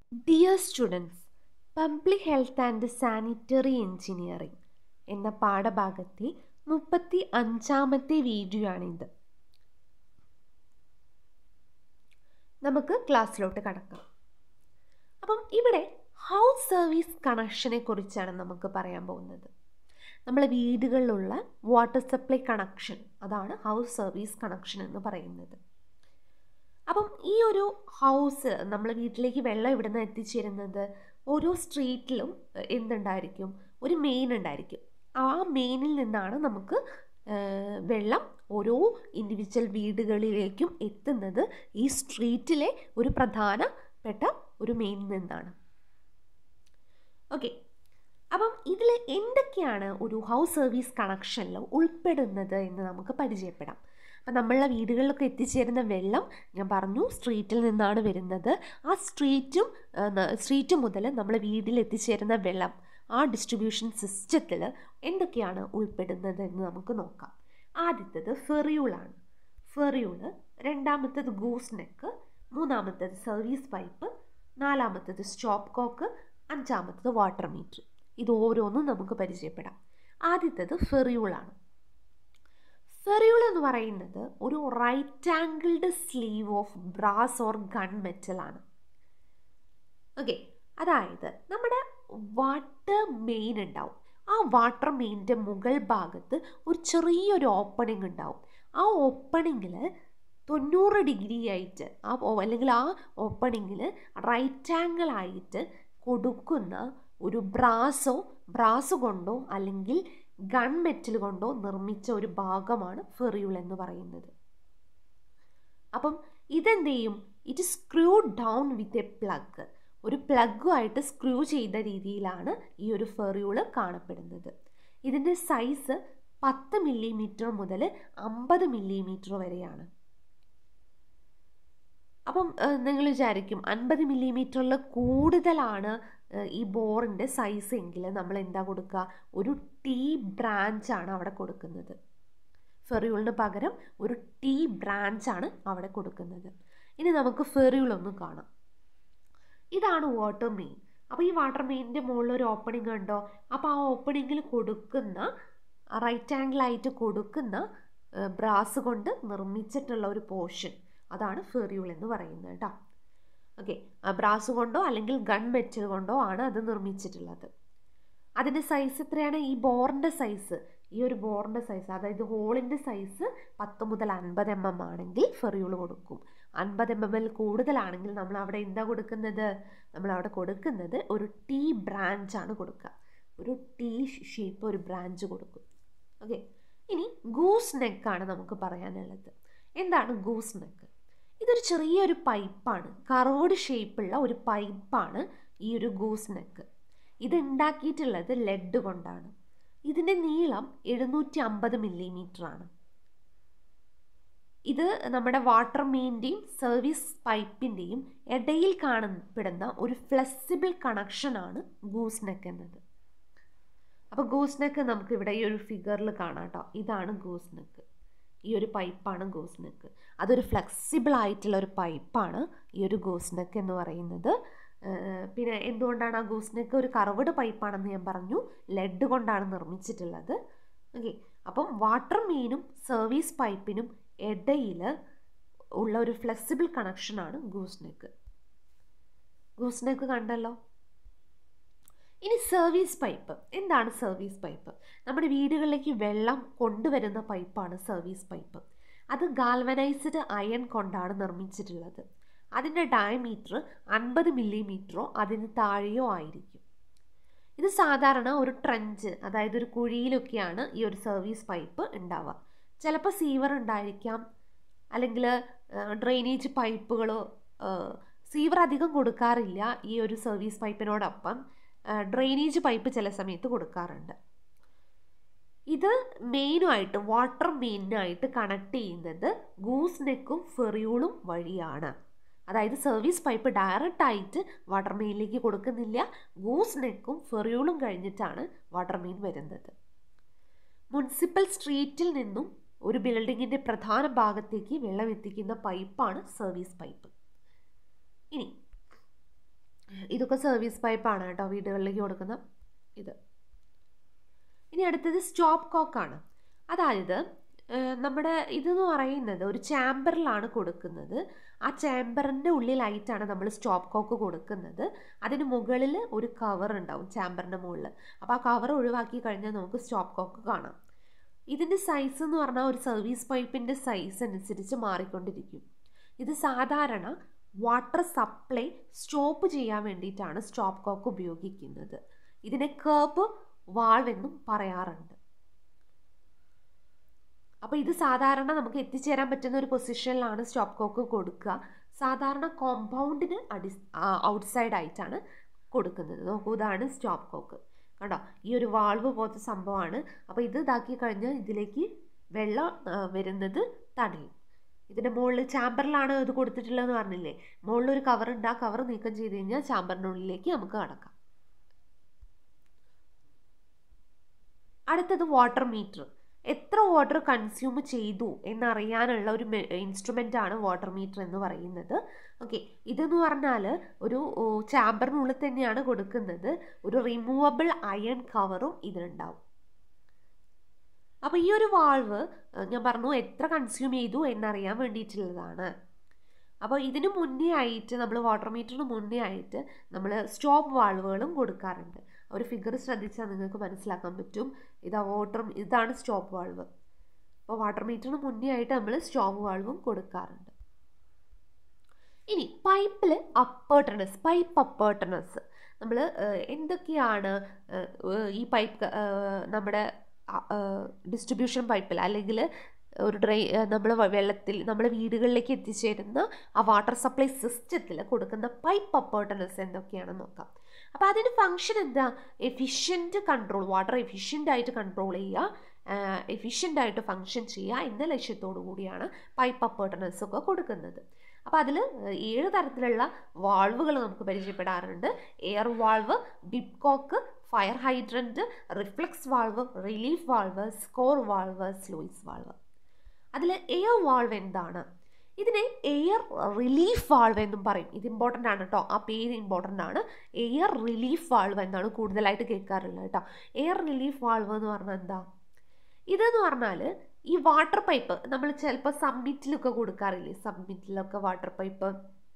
dear students public health and sanitary engineering എന്ന പാഠഭാഗത്തെ മുപ്പത്തി അഞ്ചാമത്തെ വീഡിയോ ആണിത് നമുക്ക് ക്ലാസ്സിലോട്ട് കടക്കാം അപ്പം ഇവിടെ ഹൗസ് സർവീസ് കണക്ഷനെ കുറിച്ചാണ് നമുക്ക് പറയാൻ പോകുന്നത് നമ്മളെ വീടുകളിലുള്ള വാട്ടർ സപ്ലൈ കണക്ഷൻ അതാണ് ഹൗസ് സർവീസ് കണക്ഷൻ എന്ന് പറയുന്നത് അപ്പം ഈ ഒരു ഹൗസ് നമ്മൾ വീട്ടിലേക്ക് വെള്ളം ഇവിടുന്ന് എത്തിച്ചേരുന്നത് ഓരോ സ്ട്രീറ്റിലും എന്തുണ്ടായിരിക്കും ഒരു മെയിൻ ഉണ്ടായിരിക്കും ആ മെയിനിൽ നിന്നാണ് നമുക്ക് വെള്ളം ഓരോ ഇൻഡിവിജ്വൽ വീടുകളിലേക്കും എത്തുന്നത് ഈ സ്ട്രീറ്റിലെ ഒരു പ്രധാനപ്പെട്ട ഒരു മെയിനിൽ നിന്നാണ് ഓക്കെ അപ്പം ഇതിൽ എന്തൊക്കെയാണ് ഒരു ഹൗസ് സർവീസ് കണക്ഷനിൽ ഉൾപ്പെടുന്നത് എന്ന് നമുക്ക് പരിചയപ്പെടാം അപ്പം നമ്മളുടെ വീടുകളിലൊക്കെ എത്തിച്ചേരുന്ന വെള്ളം ഞാൻ പറഞ്ഞു സ്ട്രീറ്റിൽ നിന്നാണ് വരുന്നത് ആ സ്ട്രീറ്റും സ്ട്രീറ്റ് മുതൽ നമ്മളെ വീട്ടിൽ എത്തിച്ചേരുന്ന വെള്ളം ആ ഡിസ്ട്രിബ്യൂഷൻ സിസ്റ്റത്തിൽ എന്തൊക്കെയാണ് ഉൾപ്പെടുന്നത് എന്ന് നമുക്ക് നോക്കാം ആദ്യത്തേത് ഫെറിയൂളാണ് ഫെറിയൂള് രണ്ടാമത്തേത് ഗൂസ് നെക്ക് മൂന്നാമത്തേത് സർവീസ് പൈപ്പ് നാലാമത്തേത് സ്റ്റോപ്പ് കോക്ക് അഞ്ചാമത്തേത് വാട്ടർ മീറ്റർ ഇത് ഓരോന്നും നമുക്ക് പരിചയപ്പെടാം ആദ്യത്തേത് ഫെറിയൂളാണ് ഫെറിയൂൾ എന്ന് പറയുന്നത് ഒരു right angled sleeve of brass or gun metal ആണ് ഓക്കെ അതായത് നമ്മുടെ വാട്ടർ മെയിൻ ഉണ്ടാവും ആ വാട്ടർ മെയിൻ്റെ മുകൾ ഭാഗത്ത് ഒരു ചെറിയൊരു ഓപ്പണിംഗ് ഉണ്ടാവും ആ ഓപ്പണിങ്ങിൽ തൊണ്ണൂറ് ഡിഗ്രി ആയിട്ട് ആ അല്ലെങ്കിൽ ആ ഓപ്പണിങ്ങിൽ റൈറ്റ് ആംഗിൾ ആയിട്ട് കൊടുക്കുന്ന ഒരു ബ്രാസോ ബ്രാസ് കൊണ്ടോ അല്ലെങ്കിൽ ഗൺ മെറ്റൽ കൊണ്ടോ നിർമ്മിച്ച ഒരു ഭാഗമാണ് ഫെറിയൂൾ എന്ന് പറയുന്നത് അപ്പം ഇതെന്ത് ചെയ്യും it screw down with a plug ഒരു പ്ലഗുമായിട്ട് സ്ക്രൂ ചെയ്ത രീതിയിലാണ് ഈ ഒരു ഫെറിയൂള് കാണപ്പെടുന്നത് ഇതിൻ്റെ സൈസ് പത്ത് മില്ലിമീറ്റർ മുതൽ അമ്പത് മില്ലിമീറ്റർ വരെയാണ് അപ്പം നിങ്ങൾ വിചാരിക്കും അൻപത് മില്ലിമീറ്ററിൽ കൂടുതലാണ് ഈ ബോറിൻ്റെ സൈസ് എങ്കിൽ നമ്മൾ എന്താ കൊടുക്കുക ഒരു ടീ ബ്രാഞ്ചാണ് അവിടെ കൊടുക്കുന്നത് ഫെറിയൂളിന് പകരം ഒരു ടീ ബ്രാഞ്ചാണ് അവിടെ കൊടുക്കുന്നത് ഇനി നമുക്ക് ഫെറിയൂൾ ഒന്ന് കാണാം ഇതാണ് വാട്ടർ മെയിൻ അപ്പോൾ ഈ വാട്ടർ മെയിനിൻ്റെ മുകളിൽ ഒരു ഓപ്പണിംഗ് ഉണ്ടോ അപ്പോൾ ആ ഓപ്പണിങ്ങിൽ കൊടുക്കുന്ന റൈറ്റ് ആംഗിളായിട്ട് കൊടുക്കുന്ന ബ്രാസ് കൊണ്ട് നിർമ്മിച്ചിട്ടുള്ള ഒരു പോർഷൻ അതാണ് ഫെറിയൂൾ എന്ന് പറയുന്നത് കേട്ടോ ഓക്കെ ബ്രാസ് കൊണ്ടോ അല്ലെങ്കിൽ ഗൺ മെറ്റൽ കൊണ്ടോ ആണ് അത് നിർമ്മിച്ചിട്ടുള്ളത് അതിൻ്റെ സൈസ് എത്രയാണ് ഈ ബോറിൻ്റെ സൈസ് ഈ ഒരു ബോറിൻ്റെ സൈസ് അതായത് ഹോളിൻ്റെ സൈസ് പത്ത് മുതൽ അൻപത് എം എം ആണെങ്കിൽ ഫെറിയൂൾ കൊടുക്കും അൻപത് എം എമ്മിൽ കൂടുതലാണെങ്കിൽ നമ്മൾ അവിടെ എന്താ കൊടുക്കുന്നത് നമ്മൾ അവിടെ കൊടുക്കുന്നത് ഒരു ടീ ബ്രാഞ്ചാണ് കൊടുക്കുക ഒരു ടീ ഷേപ്പ് ഒരു ബ്രാഞ്ച് കൊടുക്കും ഓക്കെ ഇനി ഗൂസ് നെക്കാണ് നമുക്ക് പറയാനുള്ളത് എന്താണ് ഗൂസ് നെക്ക് ഇതൊരു ചെറിയൊരു പൈപ്പാണ് കർവ്ഡ് ഷേപ്പുള്ള ഒരു പൈപ്പാണ് ഈ ഒരു ഗൂസ് നെക്ക് ഇത് ഉണ്ടാക്കിയിട്ടുള്ളത് ലെഡ് കൊണ്ടാണ് ഇതിൻ്റെ നീളം എഴുന്നൂറ്റി അമ്പത് മില്ലിമീറ്റർ ആണ് ഇത് നമ്മുടെ വാട്ടർ മെയിൻ്റെയും സർവീസ് പൈപ്പിൻ്റെയും ഇടയിൽ കാണപ്പെടുന്ന ഒരു ഫ്ലെക്സിബിൾ കണക്ഷനാണ് ഗൂസ് നെക്ക് എന്നത് അപ്പോൾ ഗൂസ് നെക്ക് നമുക്ക് ഇവിടെ ഈ ഒരു ഫിഗറിൽ കാണാം കേട്ടോ ഇതാണ് ഗൂസ് നെക്ക് ഈ ഒരു പൈപ്പാണ് ഗോസ് നെക്ക് അതൊരു ഫ്ലെക്സിബിൾ ആയിട്ടുള്ള ഒരു പൈപ്പാണ് ഈ ഒരു ഗോസ് നെക്ക് എന്ന് പറയുന്നത് പിന്നെ എന്തുകൊണ്ടാണ് ആ ഗൂസ് നെക്ക് ഒരു കർവ്ഡ് പൈപ്പാണെന്ന് ഞാൻ പറഞ്ഞു ലെഡ് കൊണ്ടാണ് നിർമ്മിച്ചിട്ടുള്ളത് ഓക്കെ അപ്പം വാട്ടർ മെയിനും സർവീസ് പൈപ്പിനും ഇടയിൽ ഉള്ള ഒരു ഫ്ലെക്സിബിൾ കണക്ഷനാണ് ഗൂസ് നെക്ക് ഗൂസ് നെക്ക് കണ്ടല്ലോ ഇനി സർവീസ് പൈപ്പ് എന്താണ് സർവീസ് പൈപ്പ് നമ്മുടെ വീടുകളിലേക്ക് വെള്ളം കൊണ്ടുവരുന്ന പൈപ്പാണ് സർവീസ് പൈപ്പ് അത് ഗാൽവനൈസ്ഡ് അയൺ കൊണ്ടാണ് നിർമ്മിച്ചിട്ടുള്ളത് അതിൻ്റെ ഡയമീറ്റർ അൻപത് മില്ലിമീറ്ററോ അതിന് താഴെയോ ആയിരിക്കും ഇത് സാധാരണ ഒരു ട്രഞ്ച് അതായത് ഒരു കുഴിയിലൊക്കെയാണ് ഈ ഒരു സർവീസ് പൈപ്പ് ഉണ്ടാവുക ചിലപ്പോൾ സീവർ ഉണ്ടായിരിക്കാം അല്ലെങ്കിൽ ഡ്രെയിനേജ് പൈപ്പുകളോ സീവർ അധികം കൊടുക്കാറില്ല ഈ ഒരു സർവീസ് പൈപ്പിനോടൊപ്പം ഡ്രെയിനേജ് പൈപ്പ് ചില സമയത്ത് കൊടുക്കാറുണ്ട് ഇത് മെയിനുമായിട്ട് വാട്ടർ മെയിനായിട്ട് കണക്ട് ചെയ്യുന്നത് ഗൂസ് നെക്കും ഫെറിയൂളും വഴിയാണ് അതായത് സർവീസ് പൈപ്പ് ഡയറക്റ്റ് ആയിട്ട് വാട്ടർ മെയിനിലേക്ക് കൊടുക്കുന്നില്ല ഗൂസ് നെക്കും ഫെറിയൂളും കഴിഞ്ഞിട്ടാണ് വാട്ടർ മെയിൻ വരുന്നത് മുനിസിപ്പൽ സ്ട്രീറ്റിൽ നിന്നും ഒരു ബിൽഡിങ്ങിൻ്റെ പ്രധാന ഭാഗത്തേക്ക് വെള്ളം എത്തിക്കുന്ന പൈപ്പാണ് സർവീസ് പൈപ്പ് ഇനി ഇതൊക്കെ സർവീസ് പൈപ്പാണ് കേട്ടോ വീടുകളിലേക്ക് കൊടുക്കുന്ന ഇത് ഇനി അടുത്തത് സ്റ്റോപ്പ് കോക്കാണ് അതായത് നമ്മുടെ ഇതെന്ന് പറയുന്നത് ഒരു ചാമ്പറിലാണ് കൊടുക്കുന്നത് ആ ചാമ്പറിൻ്റെ ഉള്ളിലായിട്ടാണ് നമ്മൾ സ്റ്റോപ്പ് കോക്ക് കൊടുക്കുന്നത് അതിന് മുകളിൽ ഒരു കവർ ഉണ്ടാവും ചാമ്പറിൻ്റെ മുകളിൽ അപ്പോൾ ആ കവർ ഒഴിവാക്കി കഴിഞ്ഞാൽ നമുക്ക് സ്റ്റോപ്പ് കോക്ക് കാണാം ഇതിൻ്റെ സൈസ് എന്ന് പറഞ്ഞാൽ ഒരു സർവീസ് പൈപ്പിൻ്റെ സൈസ് അനുസരിച്ച് മാറിക്കൊണ്ടിരിക്കും ഇത് സാധാരണ വാട്ടർ സപ്ലൈ സ്റ്റോപ്പ് ചെയ്യാൻ വേണ്ടിയിട്ടാണ് സ്റ്റോപ്പ് കോക്ക് ഉപയോഗിക്കുന്നത് ഇതിനെ കേബ് വാൾവ് എന്നും പറയാറുണ്ട് അപ്പോൾ ഇത് സാധാരണ നമുക്ക് എത്തിച്ചേരാൻ പറ്റുന്ന ഒരു പൊസിഷനിലാണ് സ്റ്റോപ്പ് കോക്ക് കൊടുക്കുക സാധാരണ കോമ്പൗണ്ടിന് അടി ഔട്ട്സൈഡ് ആയിട്ടാണ് കൊടുക്കുന്നത് നോക്കൂ ഇതാണ് സ്റ്റോപ്പ് കോക്ക് കണ്ടോ ഈ ഒരു വാൾവ് പോലത്തെ സംഭവമാണ് അപ്പോൾ ഇത് ഇതാക്കി കഴിഞ്ഞാൽ ഇതിലേക്ക് വെള്ളം വരുന്നത് തടയും ഇതിൻ്റെ മുകളിൽ ചാമ്പറിലാണ് ഇത് കൊടുത്തിട്ടുള്ളതെന്ന് പറഞ്ഞില്ലേ മുകളിൽ ഒരു കവർ ഉണ്ട് ആ കവർ നീക്കം ചെയ്ത് കഴിഞ്ഞാൽ ചാമ്പറിൻ്റെ ഉള്ളിലേക്ക് നമുക്ക് കടക്കാം അടുത്തത് വാട്ടർ മീറ്റർ എത്ര വാട്ടർ കൺസ്യൂം ചെയ്തു എന്നറിയാനുള്ള ഒരു ഇൻസ്ട്രുമെൻ്റ് ആണ് വാട്ടർ മീറ്റർ എന്ന് പറയുന്നത് ഓക്കെ ഇതെന്ന് പറഞ്ഞാൽ ഒരു ചാമ്പറിനുള്ളിൽ തന്നെയാണ് കൊടുക്കുന്നത് ഒരു റിമൂവബിൾ അയൺ കവറും ഇതിനുണ്ടാവും അപ്പോൾ ഈ ഒരു വാൾവ് ഞാൻ പറഞ്ഞു എത്ര കൺസ്യൂം ചെയ്തു എന്നറിയാൻ വേണ്ടിയിട്ടുള്ളതാണ് അപ്പോൾ ഇതിന് മുന്നേ ആയിട്ട് നമ്മൾ വാട്ടർ മീറ്ററിന് മുന്നേ ആയിട്ട് നമ്മൾ സ്റ്റോപ്പ് വാൾവുകളും കൊടുക്കാറുണ്ട് ഒരു ഫിഗർ ശ്രദ്ധിച്ചാൽ നിങ്ങൾക്ക് മനസ്സിലാക്കാൻ പറ്റും ഇതാ വാട്ടർ ഇതാണ് സ്റ്റോപ്പ് വാൾവ് അപ്പോൾ വാട്ടർ മീറ്ററിന് മുന്നേ ആയിട്ട് നമ്മൾ സ്റ്റോപ്പ് വാൾവും കൊടുക്കാറുണ്ട് ഇനി പൈപ്പിൽ അപ്പേർട്ടനസ് പൈപ്പ് അപ്പേർട്ടനസ് നമ്മൾ എന്തൊക്കെയാണ് ഈ പൈപ്പ് നമ്മുടെ ഡിസ്ട്രിബ്യൂഷൻ പൈപ്പിൽ അല്ലെങ്കിൽ ഒരു ഡ്രൈ നമ്മൾ വെള്ളത്തിൽ നമ്മുടെ വീടുകളിലേക്ക് എത്തിച്ചേരുന്ന ആ വാട്ടർ സപ്ലൈ സിസ്റ്റത്തിൽ കൊടുക്കുന്ന പൈപ്പ് അപ്പേർട്ടനസ് എന്തൊക്കെയാണെന്ന് നോക്കാം അപ്പോൾ അതിന് ഫങ്ഷൻ എന്താ എഫിഷ്യൻറ്റ് കൺട്രോൾ വാട്ടർ എഫിഷ്യൻ്റ് ആയിട്ട് കൺട്രോൾ ചെയ്യുക എഫിഷ്യൻ്റ് ആയിട്ട് ഫങ്ഷൻ ചെയ്യുക എന്ന ലക്ഷ്യത്തോടു കൂടിയാണ് പൈപ്പ് അപ്പേർട്ടനസ് ഒക്കെ കൊടുക്കുന്നത് അപ്പോൾ അതിൽ ഏഴ് തരത്തിലുള്ള വാൾവുകൾ നമുക്ക് പരിചയപ്പെടാറുണ്ട് air valve bibcock fire hydrant reflux valve relief valve scour valve sluice valve അതിൽ എയർ വാൾവ് എന്താണ് ഇതിനെ എയർ റിലീഫ് വാൾവ് എന്നും പറയും ഇത് ഇമ്പോർട്ടൻ്റ് ആണ് കേട്ടോ ആ പേര് ഇമ്പോർട്ടൻ്റ് ആണ് എയർ റിലീഫ് വാൾവ് എന്നാണ് കൂടുതലായിട്ട് കേൾക്കാറുള്ളത് കേട്ടോ എയർ റിലീഫ് വാൾവ് എന്ന് പറഞ്ഞാൽ എന്താ ഇതെന്ന് പറഞ്ഞാൽ ഈ വാട്ടർ പൈപ്പ് നമ്മൾ ചിലപ്പോൾ സബ്മിറ്റിലൊക്കെ കൊടുക്കാറില്ലേ സബ്മിറ്റിലൊക്കെ വാട്ടർ പൈപ്പ്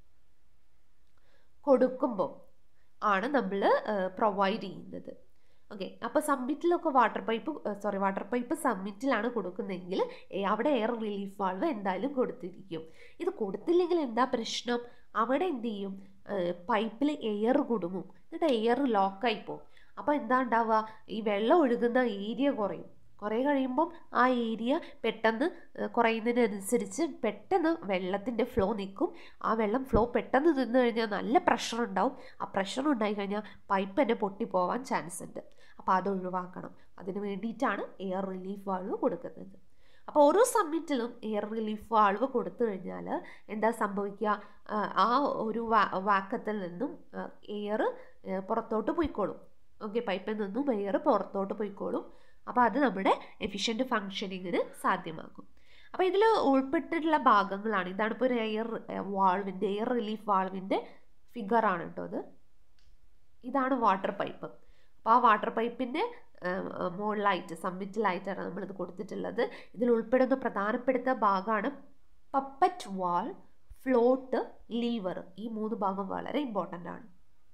കൊടുക്കുമ്പോൾ ആണ് നമ്മൾ പ്രൊവൈഡ് ചെയ്യുന്നത് ഓക്കെ അപ്പോൾ സബ്മിറ്റിലൊക്കെ water pipe sorry water pipe സബ്മിറ്റിലാണ് കൊടുക്കുന്നതെങ്കിൽ അവിടെ എയർ റിലീഫ് വാൾവ് എന്തായാലും കൊടുത്തിരിക്കും ഇത് കൊടുത്തില്ലെങ്കിൽ എന്താ പ്രശ്നം അവിടെ എന്ത് ചെയ്യും പൈപ്പിൽ എയർ കുടുങ്ങും എന്നിട്ട് എയർ ലോക്കായി പോകും അപ്പോൾ എന്താ ഉണ്ടാവുക ഈ വെള്ളം ഒഴുകുന്ന ഏരിയ കുറയും കുറേ കഴിയുമ്പം ആ ഏരിയ പെട്ടെന്ന് കുറയുന്നതിനനുസരിച്ച് പെട്ടെന്ന് വെള്ളത്തിൻ്റെ ഫ്ലോ നിൽക്കും ആ വെള്ളം ഫ്ലോ പെട്ടെന്ന് നിന്ന് കഴിഞ്ഞാൽ നല്ല പ്രഷർ ഉണ്ടാവും ആ പ്രഷർ ഉണ്ടായി കഴിഞ്ഞാൽ പൈപ്പ് തന്നെ പൊട്ടിപ്പോവാൻ ചാൻസ് ഉണ്ട് അപ്പോൾ അത് ഒഴിവാക്കണം അതിന് വേണ്ടിയിട്ടാണ് എയർ റിലീഫ് വാൾവ് കൊടുക്കുന്നത് അപ്പോൾ ഓരോ സബ്മിറ്റിലും എയർ റിലീഫ് വാൾവ് കൊടുത്തു കഴിഞ്ഞാൽ എന്താ സംഭവിക്കുക ആ ഒരു വാ വാക്കത്തിൽ നിന്നും എയർ പുറത്തോട്ട് പോയിക്കോളും ഓക്കെ പൈപ്പിൽ നിന്നും എയർ പുറത്തോട്ട് പോയിക്കോളും അപ്പോൾ അത് നമ്മുടെ എഫിഷ്യൻറ്റ് ഫങ്ഷനിങ്ങിന് സാധ്യമാക്കും അപ്പോൾ ഇതിൽ ഉൾപ്പെട്ടിട്ടുള്ള ഭാഗങ്ങളാണ് ഇതാണ് ഇപ്പോൾ ഒരു എയർ വാൾവിൻ്റെ എയർ റിലീഫ് വാൾവിൻ്റെ ഫിഗറാണ് കേട്ടോ അത് ഇതാണ് വാട്ടർ പൈപ്പ് അപ്പോൾ ആ വാട്ടർ പൈപ്പിൻ്റെ മുകളിലായിട്ട് സബ്മിറ്റിലായിട്ടാണ് നമ്മളിത് കൊടുത്തിട്ടുള്ളത് ഇതിൽ ഉൾപ്പെടുന്ന പ്രധാനപ്പെടുത്ത ഭാഗമാണ് പപ്പറ്റ് വാൾ ഫ്ലോട്ട് ലീവർ ഈ മൂന്ന് ഭാഗം വളരെ ഇമ്പോർട്ടൻ്റ് ആണ്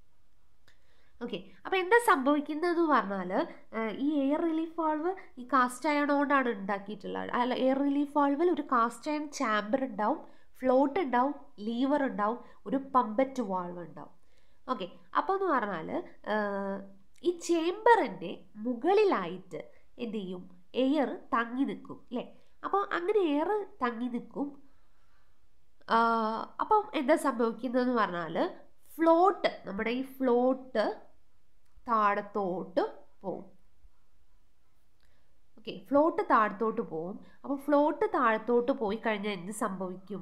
ഓക്കെ അപ്പോൾ എന്താ സംഭവിക്കുന്നതെന്ന് പറഞ്ഞാൽ ഈ എയർ റിലീഫ് വാൾവ് ഈ കാസ്റ്റ് അയൺ കൊണ്ടാണ് ഉണ്ടാക്കിയിട്ടുള്ളത് അല്ല എയർ റിലീഫ് വാൾവിൽ ഒരു കാസ്റ്റ് അയൺ ചാമ്പർ ഉണ്ടാവും ഫ്ലോട്ട് ഉണ്ടാവും ലീവർ ഉണ്ടാവും ഒരു പമ്പറ്റ് വാൾവ് ഉണ്ടാവും ഓക്കെ അപ്പോൾ എന്ന് പറഞ്ഞാൽ ഈ ചേമ്പറിൻ്റെ മുകളിലായിട്ട് എന്ത് ചെയ്യും എയർ തങ്ങി നിൽക്കും അല്ലേ അപ്പോൾ അങ്ങനെ എയർ തങ്ങി നിൽക്കും അപ്പം എന്താ സംഭവിക്കുന്നതെന്ന് പറഞ്ഞാൽ ഫ്ലോട്ട് നമ്മുടെ ഈ ഫ്ലോട്ട് താഴത്തോട്ട് പോവും ഓക്കെ ഫ്ലോട്ട് താഴത്തോട്ട് പോവും അപ്പോൾ ഫ്ലോട്ട് താഴത്തോട്ട് പോയി കഴിഞ്ഞാൽ എന്ത് സംഭവിക്കും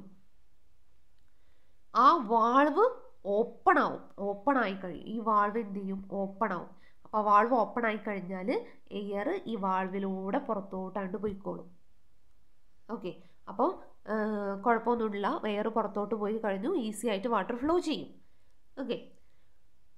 ആ വാൾവ് ഓപ്പൺ ആവും ഓപ്പൺ ആയി കഴിയും ഈ വാൾവ് എന്ത് ചെയ്യും ഓപ്പൺ ആവും അപ്പോൾ വാൾവ് ഓപ്പൺ ആയി കഴിഞ്ഞാൽ എയർ ഈ വാൾവിലൂടെ പുറത്തോട്ടാണ്ട് പോയിക്കോളും ഓക്കെ അപ്പോൾ കുഴപ്പമൊന്നുമില്ല എയർ പുറത്തോട്ട് പോയി കഴിഞ്ഞു ഈസി ആയിട്ട് വാട്ടർ ഫ്ലോ ചെയ്യും ഓക്കെ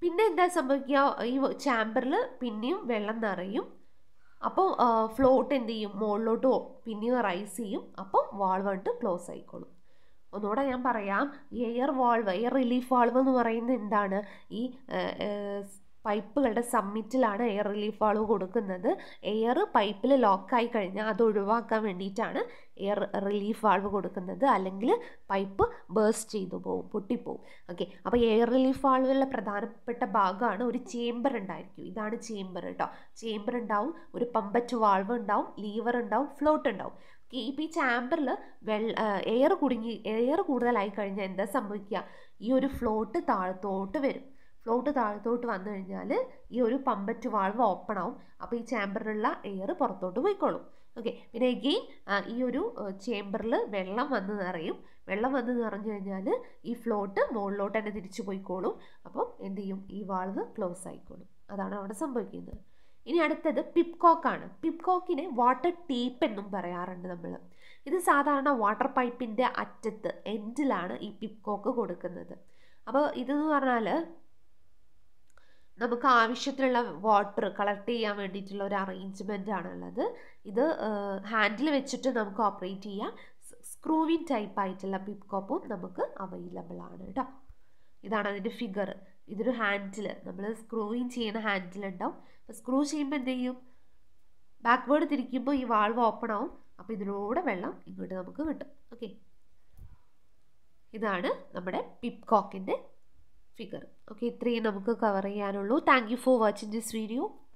പിന്നെ എന്താ സംഭവിക്കുക ഈ ചാമ്പറിൽ പിന്നെയും വെള്ളം നിറയും അപ്പോൾ ഫ്ലോട്ട് എന്ത് ചെയ്യും മുകളിലോട്ട് പിന്നെയും റൈസ് ചെയ്യും അപ്പം വാൾവ് വന്നിട്ട് ക്ലോസ് ആയിക്കോളും ഒന്നുകൂടെ ഞാൻ പറയാം ഈ air valve air relief valve എന്ന് പറയുന്നത് എന്താണ് ഈ പൈപ്പുകളുടെ സമ്മിറ്റിലാണ് എയർ റിലീഫ് വാൾവ് കൊടുക്കുന്നത് എയർ പൈപ്പിൽ ലോക്കായി കഴിഞ്ഞാൽ അത് ഒഴിവാക്കാൻ വേണ്ടിയിട്ടാണ് എയർ റിലീഫ് വാൾവ് കൊടുക്കുന്നത് അല്ലെങ്കിൽ പൈപ്പ് ബേസ്റ്റ് ചെയ്തു പോകും പൊട്ടിപ്പോവും ഓക്കെ അപ്പോൾ എയർ റിലീഫ് വാൾവിലെ പ്രധാനപ്പെട്ട ഭാഗമാണ് ഒരു ചേംബർ ഉണ്ടായിരിക്കും ഇതാണ് ചേംബർ കേട്ടോ ചേംബർ ഉണ്ടാവും ഒരു പമ്പറ്റ് വാൾവ് ഉണ്ടാവും ലീവർ ഉണ്ടാവും ഫ്ലോട്ട് ഉണ്ടാവും ഓക്കെ ഇപ്പോൾ ഈ ചാമ്പറിൽ വെള്ള എയർ കുടുങ്ങി എയർ കൂടുതലായി കഴിഞ്ഞാൽ എന്താ സംഭവിക്കുക ഈ ഒരു ഫ്ലോട്ട് താഴത്തോട്ട് വരും ഫ്ലോട്ട് താഴത്തോട്ട് വന്നു കഴിഞ്ഞാൽ ഈ ഒരു പമ്പറ്റ് വാൾവ് ഓപ്പൺ ആവും അപ്പോൾ ഈ ചാമ്പറിലുള്ള എയർ പുറത്തോട്ട് പോയിക്കോളും ഓക്കെ പിന്നെ എഗെയിൻ ഈ ഒരു ചേമ്പറിൽ വെള്ളം വന്ന് നിറയും വെള്ളം വന്ന് നിറഞ്ഞു കഴിഞ്ഞാൽ ഈ ഫ്ലോട്ട് മുകളിലോട്ട് തന്നെ തിരിച്ചു പോയിക്കോളും അപ്പം എന്ത് ചെയ്യും ഈ വാൾവ് ക്ലോസ് ആയിക്കോളും അതാണ് അവിടെ സംഭവിക്കുന്നത് ഇനി അടുത്തത് പിപ്കോക്കാണ് പിപ്കോക്കിനെ വാട്ടർ ടേപ്പ് എന്നും പറയാറുണ്ട് നമ്മൾ ഇത് സാധാരണ വാട്ടർ പൈപ്പിൻ്റെ അറ്റത്ത് എൻഡിലാണ് ഈ പിപ്കോക്ക് കൊടുക്കുന്നത് അപ്പോൾ ഇതെന്ന് പറഞ്ഞാൽ നമുക്ക് ആവശ്യത്തിനുള്ള വാട്ടർ കളക്ട് ചെയ്യാൻ വേണ്ടിയിട്ടുള്ള ഒരു അറേഞ്ച്മെൻ്റ് ആണുള്ളത് ഇത് ഹാൻഡിൽ വെച്ചിട്ട് നമുക്ക് ഓപ്പറേറ്റ് ചെയ്യാം സ്ക്രൂവിൻ ടൈപ്പ് ആയിട്ടുള്ള പിപ്കോപ്പും നമുക്ക് അവൈലബിൾ ആണ് കേട്ടോ ഇതാണ് അതിൻ്റെ ഫിഗർ ഇതൊരു ഹാൻഡിൽ നമ്മൾ സ്ക്രൂവിൻ ചെയ്യുന്ന ഹാൻഡിൽ ഉണ്ടാവും അപ്പോൾ സ്ക്രൂ ചെയ്യുമ്പോൾ എന്ത് ചെയ്യും ബാക്ക്വേർഡ് തിരിക്കുമ്പോൾ ഈ വാൾവ് ഓപ്പൺ ആവും അപ്പോൾ ഇതിലൂടെ വെള്ളം ഇങ്ങോട്ട് നമുക്ക് കിട്ടും ഓക്കെ ഇതാണ് നമ്മുടെ പിപ്കോക്കിൻ്റെ ഫിഗർ ഓക്കെ ഇത്രയും നമുക്ക് കവർ ചെയ്യാനുള്ളൂ thank you for watching this video